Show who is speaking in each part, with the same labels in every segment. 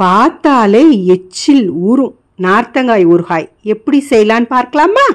Speaker 1: பார்த்தாலே எச்சில் ஊறும் நார்த்தங்காய் ஊறுகாய் எப்படி செய்யலான்னு பார்க்கலாமா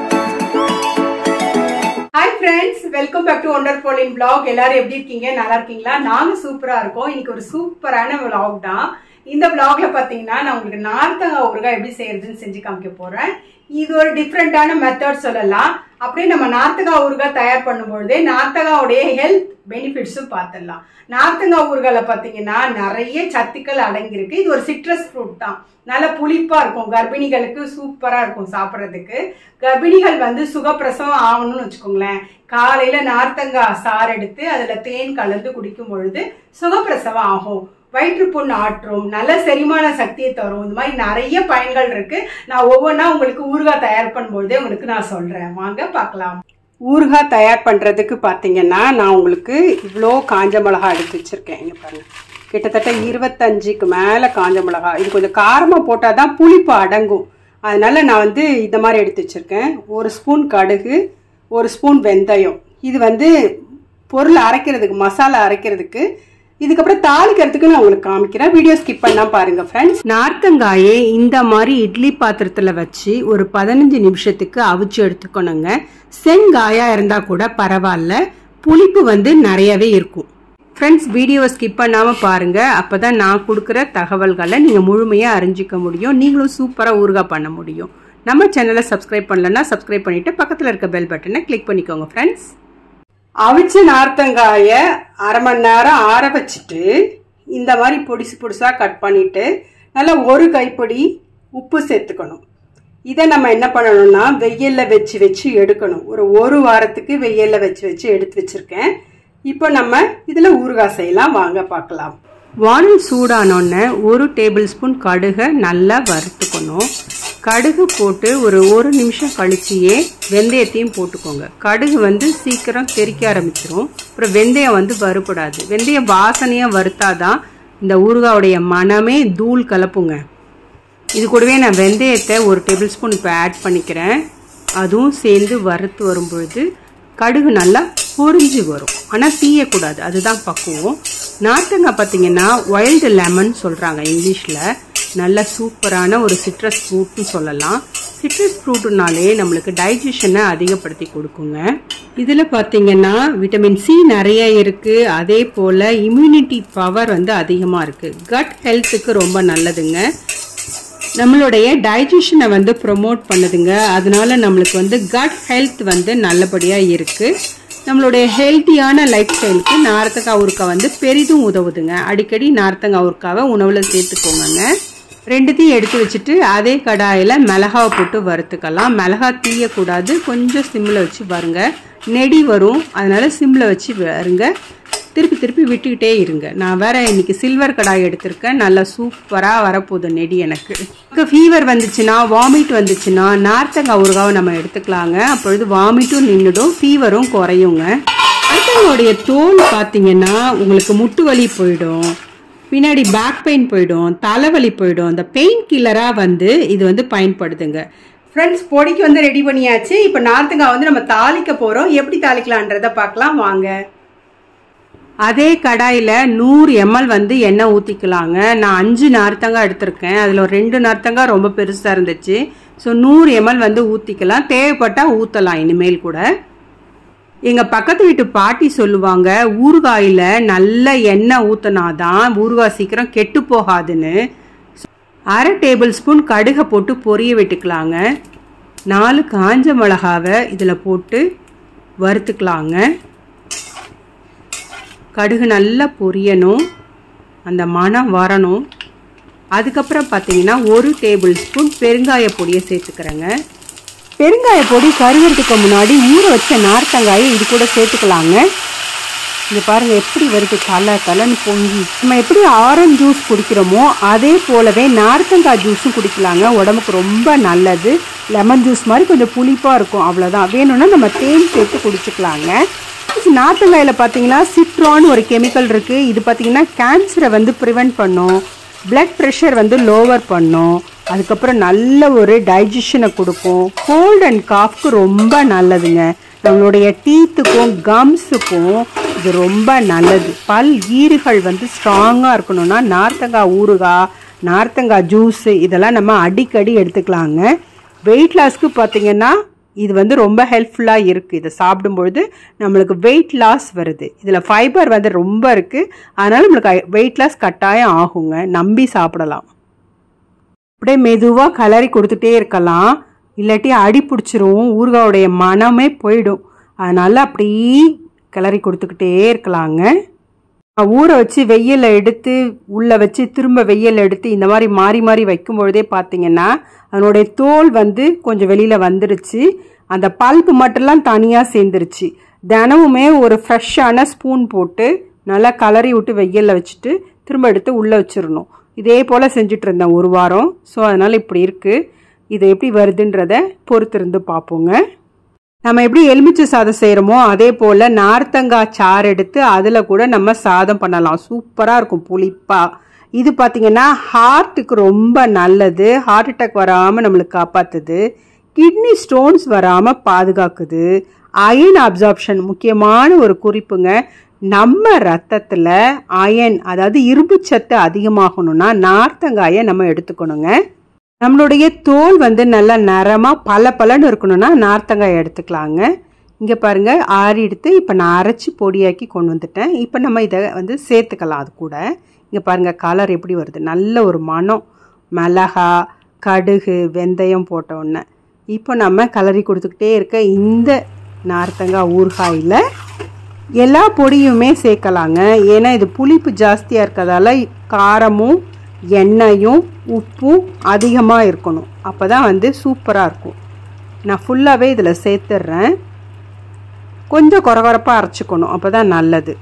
Speaker 1: hi friends welcome back to wonder போலின் vlog எல்லாரும் எப்படி இருக்கீங்க நல்லா இருக்கீங்களா நாங்க சூப்பரா இருக்கோம் இன்னைக்கு ஒரு சூப்பரான vlog தான் இந்த vlogல பாத்தீங்கன்னா நான் உங்களுக்கு நார்த்தங்காய் ஊறுகாய் எப்படி செய்யறதுன்னு செஞ்சு காமிக்க போறேன் இது ஒரு டிஃப்ரெண்டான மெத்தட் சொல்லலாம் அப்படியே நம்ம நார்த்தங்காய் ஊறுகாய் தயார் பண்ணும்பொழுதே நார்த்தங்காவுடைய ஹெல்த் பெனிஃபிட்ஸும் பார்த்துடலாம் நார்த்தங்காய் ஊறுகாயில பாத்தீங்கன்னா நிறைய சத்துக்கள் அடங்கியிருக்கு இது ஒரு சிட்ரஸ் ஃப்ரூட் தான் நல்ல புளிப்பா இருக்கும் கர்ப்பிணிகளுக்கு சூப்பரா இருக்கும் சாப்பிட்றதுக்கு கர்ப்பிணிகள் வந்து சுகப்பிரசவம் ஆகணும்னு வச்சுக்கோங்களேன் காலையில நார்த்தங்காய் சாறு எடுத்து அதுல தேன் கலந்து குடிக்கும் பொழுது சுகப்பிரசவம் ஆகும் வயிற்றுப்புண் ஆற்றும் நல்ல செரிமான சக்தியை தரும் இந்த மாதிரி நிறைய பயன்கள் இருக்கு நான் ஒவ்வொன்றா உங்களுக்கு ஊறுகாய் தயார் பண்ணும்பொழுதே உங்களுக்கு நான் சொல்றேன் வாங்க பார்க்கலாம் ஊறுகாய் தயார் பண்ணுறதுக்கு பார்த்தீங்கன்னா நான் உங்களுக்கு இவ்வளோ காஞ்ச மிளகா எடுத்து வச்சுருக்கேன் இங்கே பாருங்க கிட்டத்தட்ட இருபத்தஞ்சுக்கு மேலே காஞ்ச மிளகா இது கொஞ்சம் காரமாக போட்டால் தான் புளிப்பு அடங்கும் அதனால நான் வந்து இந்த மாதிரி எடுத்து வச்சுருக்கேன் ஒரு ஸ்பூன் கடுகு ஒரு ஸ்பூன் வெந்தயம் இது வந்து பொருள் அரைக்கிறதுக்கு மசாலா அரைக்கிறதுக்கு இதுக்கப்புறம் தாளிக்கிறதுக்கு நான் உங்களுக்கு காமிக்கிறேன் வீடியோ ஸ்கிப் பண்ணாம பாருங்க ஃப்ரெண்ட்ஸ் நார்த்தங்காயை இந்த மாதிரி இட்லி பாத்திரத்துல வச்சு ஒரு பதினஞ்சு நிமிஷத்துக்கு அவிச்சு எடுத்துக்கணுங்க செங்காயா இருந்தா கூட பரவாயில்ல புளிப்பு வந்து நிறையவே இருக்கும் ஃப்ரெண்ட்ஸ் வீடியோவை ஸ்கிப் பண்ணாம பாருங்க அப்பதான் நான் கொடுக்குற தகவல்களை நீங்க முழுமையா அறிஞ்சிக்க முடியும் நீங்களும் சூப்பரா ஊறுகாய் பண்ண முடியும் நம்ம சேனலை சப்ஸ்கிரைப் பண்ணலன்னா சப்ஸ்கிரைப் பண்ணிட்டு பக்கத்துல இருக்க பெல் பட்டனை கிளிக் பண்ணிக்கோங்க ஃப்ரெண்ட்ஸ் அவிச்ச நார்த்தங்காய அரை மணி நேரம் ஆற வச்சுட்டு இந்த மாதிரி பொடிசு பொடிசாக கட் பண்ணிட்டு நல்லா ஒரு கைப்பிடி உப்பு சேர்த்துக்கணும் இதை நம்ம என்ன பண்ணணும்னா வெயிலில் வச்சு வச்சு எடுக்கணும் ஒரு ஒரு வாரத்துக்கு வெயிலில் வச்சு வச்சு எடுத்து வச்சிருக்கேன் இப்போ நம்ம இதில் ஊறுகாய் செய்யலாம் வாங்க பார்க்கலாம் வானல் சூடானோடனே ஒரு டேபிள் ஸ்பூன் கடுகை நல்லா வறுத்துக்கணும் கடுகு போட்டு ஒரு ஒரு நிமிஷம் கழிச்சியே வெந்தயத்தையும் போட்டுக்கோங்க கடுகு வந்து சீக்கிரம் தெறிக்க ஆரம்பிச்சிரும் அப்புறம் வெந்தயம் வந்து வறுபடாது வெந்தயம் வாசனையாக வறுத்தாதான் இந்த ஊறுகாவுடைய மனமே தூள் கலப்புங்க இது கூடவே நான் வெந்தயத்தை ஒரு டேபிள் ஸ்பூன் இப்போ ஆட் பண்ணிக்கிறேன் அதுவும் சேர்ந்து வறுத்து வரும் பொழுது கடுகு நல்லா பொரிஞ்சு வரும் ஆனால் தீயக்கூடாது அதுதான் பக்குவம் நார்த்தங்காய் பார்த்தீங்கன்னா வைல்டு லெமன் சொல்கிறாங்க இங்கிலீஷில் நல்ல சூப்பரான ஒரு சிட்ரஸ் ஃப்ரூட்னு சொல்லலாம் சிட்ரஸ் ஃப்ரூட்டுனாலே நம்மளுக்கு டைஜஷனை அதிகப்படுத்தி கொடுக்குங்க இதில் பார்த்தீங்கன்னா விட்டமின் சி நிறைய இருக்குது அதே போல் இம்யூனிட்டி பவர் வந்து அதிகமாக இருக்குது கட் ஹெல்த்துக்கு ரொம்ப நல்லதுங்க நம்மளுடைய டைஜஷனை வந்து ப்ரொமோட் பண்ணுதுங்க அதனால நம்மளுக்கு வந்து கட் ஹெல்த் வந்து நல்லபடியாக இருக்குது நம்மளுடைய ஹெல்த்தியான லைஃப் ஸ்டைலுக்கு நார்த்தங்காய் ஊறுக்காய் வந்து பெரிதும் உதவுதுங்க அடிக்கடி நார்த்தங்காய் ஊறுக்காவை உணவில் சேர்த்துக்கோங்க ரெண்டுத்தையும் எடுத்து வச்சுட்டு அதே கடாயில் மிளகாவை போட்டு வறுத்துக்கலாம் மிளகா தீயக்கூடாது கொஞ்சம் சிம்மில் வச்சு வருங்க நெடி வரும் அதனால சிம்மில் வச்சு வருங்க திருப்பி திருப்பி விட்டுக்கிட்டே இருங்க நான் வேற இன்னைக்கு சில்வர் கடாய் எடுத்திருக்கேன் நல்லா சூப்பராக வரப்போகுது நெடி எனக்கு ஃபீவர் வந்துச்சுன்னா வாமிட் வந்துச்சுன்னா நார்த்தங்காய் ஊறுகாவை நம்ம எடுத்துக்கலாங்க அப்பொழுது வாமிட்டும் நின்றுடும் ஃபீவரும் குறையுங்க நார்த்தங்காவுடைய தோல் பார்த்தீங்கன்னா உங்களுக்கு முட்டு வலி போயிடும் பின்னாடி பேக் பெயின் போயிடும் தலைவலி போயிடும் இந்த பெயின் கில்லராக வந்து இது வந்து பயன்படுதுங்க ஃப்ரெண்ட்ஸ் பொடிக்கு வந்து ரெடி பண்ணியாச்சு இப்போ நார்த்தங்காய் வந்து நம்ம தாளிக்க போகிறோம் எப்படி தாளிக்கலான்றதை பார்க்கலாம் வாங்க அதே கடாயில் நூறு எம்எல் வந்து எண்ணெய் ஊற்றிக்கலாங்க நான் அஞ்சு நார்த்தங்காய் எடுத்திருக்கேன் அதில் ஒரு ரெண்டு நார்த்தங்காய் ரொம்ப பெருசாக இருந்துச்சு ஸோ நூறு எம்எல் வந்து ஊற்றிக்கலாம் தேவைப்பட்டால் ஊற்றலாம் இனிமேல் கூட எங்கள் பக்கத்து வீட்டு பாட்டி சொல்லுவாங்க ஊறுகாயில் நல்ல எண்ணெய் ஊற்றினாதான் ஊறுகாய் சீக்கிரம் கெட்டு போகாதுன்னு அரை டேபிள் ஸ்பூன் கடுகை போட்டு பொரிய விட்டுக்கலாங்க நாலு காஞ்ச மிளகாவை இதில் போட்டு வறுத்துக்கலாங்க கடுகு நல்லா பொரியணும் அந்த மனம் வரணும் அதுக்கப்புறம் பார்த்தீங்கன்னா ஒரு டேபிள் ஸ்பூன் பெருங்காய பொடியை சேர்த்துக்கிறேங்க பெருங்காய பொடி கருகிறதுக்கு முன்னாடி ஊற வச்ச நார்த்தங்காயை இது கூட சேர்த்துக்கலாங்க இங்கே பாருங்கள் எப்படி வருது தலை தலைன்னு பொங்கி நம்ம எப்படி ஆரஞ்சு ஜூஸ் குடிக்கிறோமோ அதே போலவே நார்த்தங்காய் ஜூஸும் குடிக்கலாங்க உடம்புக்கு ரொம்ப நல்லது லெமன் ஜூஸ் மாதிரி கொஞ்சம் புளிப்பாக இருக்கும் அவ்வளோதான் வேணும்னா நம்ம தேன் சேர்த்து குடிச்சுக்கலாங்க நார்த்தங்காயில் பார்த்தீங்கன்னா சிட்ரான் ஒரு கெமிக்கல் இருக்குது இது பார்த்தீங்கன்னா கேன்சரை வந்து ப்ரிவெண்ட் பண்ணும் பிளட் ப்ரெஷர் வந்து லோவர் பண்ணும் அதுக்கப்புறம் நல்ல ஒரு டைஜஷனை கொடுக்கும் கோல்ட் அண்ட் காஃப்க்கு ரொம்ப நல்லதுங்க நம்மளுடைய டீத்துக்கும் கம்ஸுக்கும் இது ரொம்ப நல்லது பல் ஈறுகள் வந்து ஸ்ட்ராங்காக இருக்கணும்னா நார்த்தங்காய் ஊறுகாய் நார்த்தங்காய் ஜூஸு இதெல்லாம் நம்ம அடிக்கடி எடுத்துக்கலாங்க வெயிட் லாஸ்க்கு பார்த்தீங்கன்னா இது வந்து ரொம்ப ஹெல்ப்ஃபுல்லாக இருக்குது இதை சாப்பிடும்பொழுது நம்மளுக்கு வெயிட் லாஸ் வருது இதில் ஃபைபர் வந்து ரொம்ப இருக்குது அதனால் நம்மளுக்கு வெயிட் லாஸ் கட்டாயம் ஆகுங்க நம்பி சாப்பிடலாம் அப்படியே மெதுவாக கலரி கொடுத்துட்டே இருக்கலாம் இல்லாட்டி அடி பிடிச்சிரும் ஊறுகாவுடைய மனமே போயிடும் அதனால் அப்படியே கிளறி கொடுத்துக்கிட்டே இருக்கலாங்க ஊற வச்சு வெயிலில் எடுத்து உள்ளே வச்சு திரும்ப வெயில் எடுத்து இந்த மாதிரி மாறி மாறி வைக்கும் பொழுதே பார்த்தீங்கன்னா அதனுடைய தோல் வந்து கொஞ்சம் வெளியில் வந்துருச்சு அந்த பல்ப்பு மட்டும்லாம் தனியாக சேர்ந்துருச்சு தினமுமே ஒரு ஃப்ரெஷ்ஷான ஸ்பூன் போட்டு நல்லா கலரி விட்டு வெயிலில் வச்சுட்டு திரும்ப எடுத்து உள்ளே வச்சிடணும் இதே போல் செஞ்சுட்டு இருந்தேன் ஒரு வாரம் ஸோ அதனால் இப்படி இருக்குது இது எப்படி வருதுன்றத பொறுத்திருந்து பார்ப்போங்க நம்ம எப்படி எலுமிச்சை சாதம் செய்கிறோமோ அதே போல் நார்த்தங்காய் சாறு எடுத்து அதில் கூட நம்ம சாதம் பண்ணலாம் சூப்பராக இருக்கும் புளிப்பாக இது பார்த்திங்கன்னா ஹார்ட்டுக்கு ரொம்ப நல்லது ஹார்ட் அட்டாக் வராமல் நம்மளுக்கு காப்பாற்றுது கிட்னி ஸ்டோன்ஸ் வராமல் பாதுகாக்குது அயன் அப்சார்ப்ஷன் முக்கியமான ஒரு குறிப்புங்க நம்ம ரத்தத்தில் அயன் அதாவது இரும்பு சத்து அதிகமாகணும்னா நார்த்தங்காயை நம்ம எடுத்துக்கணுங்க நம்மளுடைய தோல் வந்து நல்லா நிறமாக பல பலன்னு இருக்கணும்னா நார்த்தங்காய் எடுத்துக்கலாங்க இங்கே பாருங்கள் ஆறி எடுத்து இப்போ நான் அரைச்சி பொடியாக்கி கொண்டு வந்துட்டேன் இப்போ நம்ம இதை வந்து சேர்த்துக்கலாம் அது கூட இங்கே பாருங்கள் கலர் எப்படி வருது நல்ல ஒரு மனம் மிளகா கடுகு வெந்தயம் போட்ட உடனே இப்போ நம்ம கலரி கொடுத்துக்கிட்டே இருக்க இந்த நார்த்தங்காய் ஊறுகாயில் எல்லா பொடியுமே சேர்க்கலாங்க ஏன்னா இது புளிப்பு ஜாஸ்தியாக இருக்கிறதால காரமும் எண்ணெயும் உப்பும் அதிகமாக இருக்கணும் அப்போ தான் வந்து சூப்பராக இருக்கும் நான் ஃபுல்லாகவே இதில் சேர்த்துட்றேன் கொஞ்சம் குறகுறப்பாக அரைச்சிக்கணும் அப்போ தான் நல்லது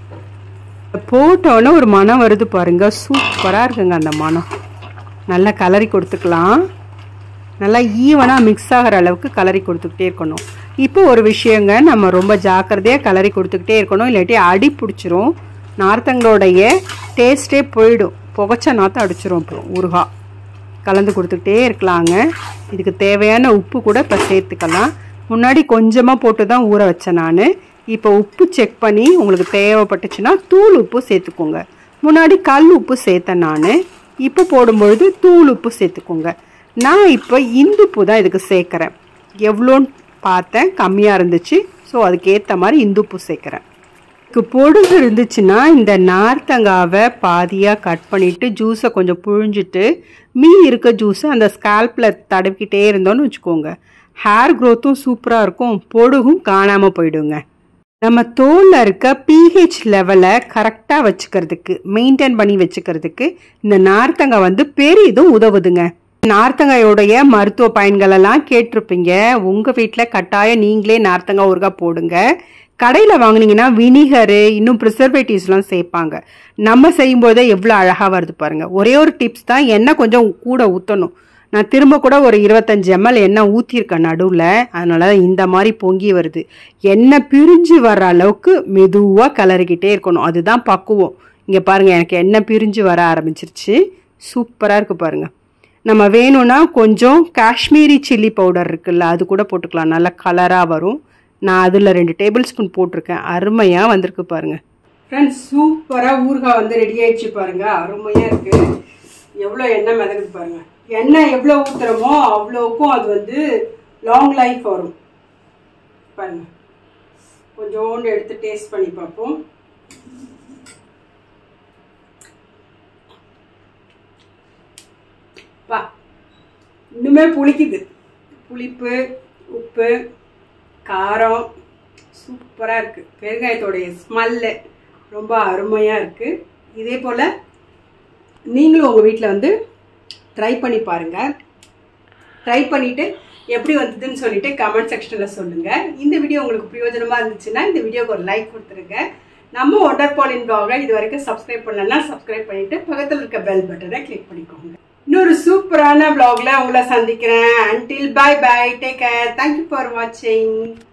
Speaker 1: போட்டோன்னே ஒரு மனம் வருது பாருங்கள் சூப்பராக இருக்குங்க அந்த மனம் நல்லா கலரி கொடுத்துக்கலாம் நல்லா ஈவனாக மிக்ஸ் ஆகிற அளவுக்கு கலரி கொடுத்துக்கிட்டே இருக்கணும் இப்போ ஒரு விஷயங்க நம்ம ரொம்ப ஜாக்கிரதையாக கலரி கொடுத்துக்கிட்டே இருக்கணும் இல்லாட்டி அடி பிடிச்சிரும் நார்த்தங்களோடைய டேஸ்ட்டே போயிடும் புகச்ச நாற்றம் அடிச்சிரும் அப்புறம் ஊறுகா கலந்து கொடுத்துக்கிட்டே இருக்கலாங்க இதுக்கு தேவையான உப்பு கூட இப்போ சேர்த்துக்கலாம் முன்னாடி கொஞ்சமாக போட்டு தான் ஊற வச்சேன் நான் இப்போ உப்பு செக் பண்ணி உங்களுக்கு தேவைப்பட்டுச்சுன்னா தூள் உப்பு சேர்த்துக்கோங்க முன்னாடி கல் உப்பு சேர்த்தேன் நான் இப்போ போடும்பொழுது தூள் உப்பு சேர்த்துக்கோங்க நான் இப்போ இந்துப்பு தான் இதுக்கு சேர்க்குறேன் எவ்வளோன்னு பார்த்தேன் கம்மியாக இருந்துச்சு ஸோ அதுக்கு ஏற்ற மாதிரி இந்துப்பு சேர்க்குறேன் இதுக்கு பொடுகு இருந்துச்சுன்னா இந்த நார்த்தங்காவை பாதியாக கட் பண்ணிவிட்டு ஜூஸை கொஞ்சம் புழிஞ்சிட்டு மீதி இருக்க ஜூஸை அந்த ஸ்கால்பில் தடவிக்கிட்டே இருந்தோன்னு வச்சுக்கோங்க ஹேர் க்ரோத்தும் சூப்பராக இருக்கும் பொடுகும் காணாமல் போயிடுங்க நம்ம தோலில் இருக்க பிஹெச் லெவலை கரெக்டாக வச்சுக்கிறதுக்கு மெயின்டைன் பண்ணி வச்சுக்கிறதுக்கு இந்த நார்த்தங்காய் வந்து பெரிதும் உதவுதுங்க நார்த்தங்காயோடைய மருத்துவ பயன்கள் எல்லாம் கேட்டிருப்பீங்க உங்கள் வீட்டில் கட்டாயம் நீங்களே நார்த்தங்காய் ஊறுகாய் போடுங்க கடையில் வாங்கினீங்கன்னா வினிகரு இன்னும் ப்ரிசர்வேட்டிவ்ஸ்லாம் சேர்ப்பாங்க நம்ம செய்யும்போதே எவ்வளோ அழகாக வருது பாருங்கள் ஒரே ஒரு டிப்ஸ் தான் எண்ணெய் கொஞ்சம் கூட ஊற்றணும் நான் திரும்ப கூட ஒரு இருபத்தஞ்சி எம்எல் எண்ணெய் ஊற்றிருக்கேன் நடுவில் அதனால இந்த மாதிரி பொங்கி வருது எண்ணெய் பிரிஞ்சு வர்ற அளவுக்கு மெதுவாக கலரிக்கிட்டே இருக்கணும் அதுதான் பக்குவம் இங்கே பாருங்கள் எனக்கு எண்ணெய் பிரிஞ்சு வர ஆரம்பிச்சிருச்சு சூப்பராக இருக்குது பாருங்கள் நம்ம வேணும்னா கொஞ்சம் காஷ்மீரி சில்லி பவுடர் இருக்குல்ல அது கூட போட்டுக்கலாம் நல்லா கலராக வரும் நான் அதில் ரெண்டு டேபிள் ஸ்பூன் போட்டிருக்கேன் அருமையாக வந்திருக்கு பாருங்கள் ஃப்ரெண்ட்ஸ் சூப்பராக ஊறுகாய் வந்து ரெடி ஆயிடுச்சு பாருங்கள் அருமையாக இருக்குது எவ்வளோ எண்ணெய் மிதக்குது பாருங்கள் எண்ணெய் எவ்வளோ ஊற்றுறோமோ அவ்வளோக்கும் அது வந்து லாங் லைஃப் வரும் பாருங்க கொஞ்சோண்டு எடுத்து டேஸ்ட் பண்ணி பார்ப்போம் பா இன்னுமே புளிக்குது புளிப்பு உப்பு காரம் சூப்பராக இருக்குது பெருங்காயத்தோடைய ஸ்மெல்லு ரொம்ப அருமையாக இருக்குது இதே போல் நீங்களும் உங்கள் வீட்டில் வந்து ட்ரை பண்ணி பாருங்கள் ட்ரை பண்ணிவிட்டு எப்படி வந்ததுன்னு சொல்லிட்டு கமெண்ட் செக்ஷனில் சொல்லுங்கள் இந்த வீடியோ உங்களுக்கு பிரயோஜனமாக இருந்துச்சுன்னா இந்த வீடியோக்கு ஒரு லைக் கொடுத்துருங்க நம்ம ஒண்டர் பாலின் பிளாகை இது வரைக்கும் சப்ஸ்கிரைப் பண்ணலன்னா சப்ஸ்கிரைப் பண்ணிவிட்டு பக்கத்தில் இருக்க பெல் பட்டனை கிளிக் பண்ணிக்கோங்க இன்னொரு சூப்பரான பிளாக்ல உங்களை சந்திக்கிறேன் until bye bye take care thank you for வாட்சிங்